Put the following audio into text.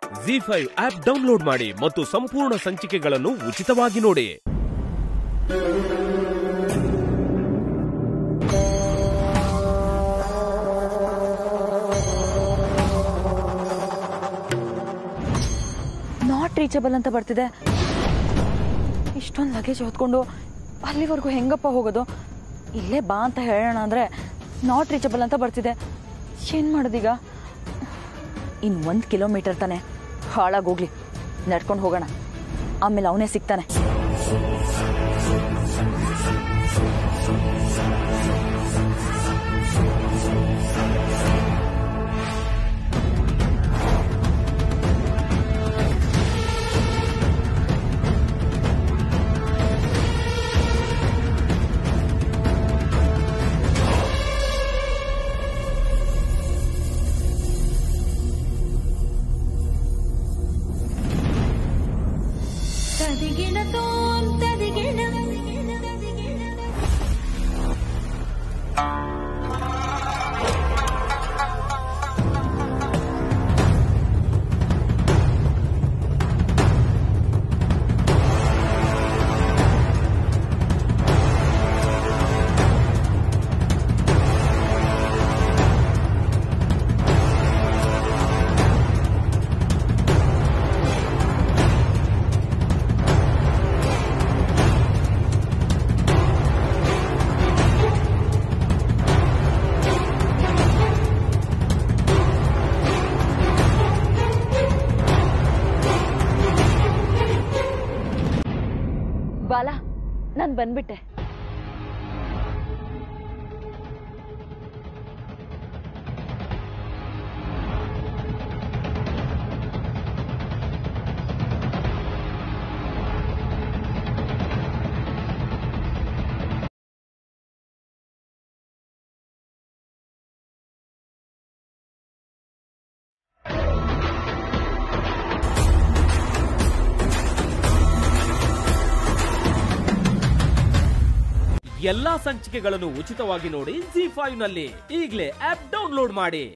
G five app download ಮಾಡಿ ಮತ್ತು ಸಂಪೂರ್ಣ ಸಂಚಿಕೆಗಳನ್ನು ಉಚಿತವಾಗಿ ನೋಡಿ ನಾಟ್ ರೀಚಬಲ್ ಅಂತ ಬರ್ತಿದೆ ಇಷ್ಟೊಂದು ಲಗೇಜ್ ಹೊತ್ಕೊಂಡು ಅಲ್ಲಿವರೆಗೂ ಹೆಂಗಪ್ಪ ಹೋಗೋದು ಇಲ್ಲೇ ಬಾ ಅಂತ ಹೇಳೋಣ ಅಂದರೆ ನಾಟ್ ರೀಚಬಲ್ ಅಂತ ಬರ್ತಿದೆ ಏನು ಮಾಡೋದೀಗ ಇನ್ನು ಒಂದು ಕಿಲೋಮೀಟರ್ ತಾನೆ ಹಾಳಾಗೋಗ್ಲಿ ನಡ್ಕೊಂಡು ಹೋಗೋಣ ಆಮೇಲೆ ಅವನೇ ಸಿಗ್ತಾನೆ തതികിണത്തോം തതികിണം ಬಾಲ ನಾನು ಬಂದ್ಬಿಟ್ಟೆ ಎಲ್ಲಾ ಸಂಚಿಕೆಗಳನ್ನು ಉಚಿತವಾಗಿ ನೋಡಿ ಜಿ ಫೈವ್ ನಲ್ಲಿ ಈಗಲೇ ಆಪ್ ಡೌನ್ಲೋಡ್ ಮಾಡಿ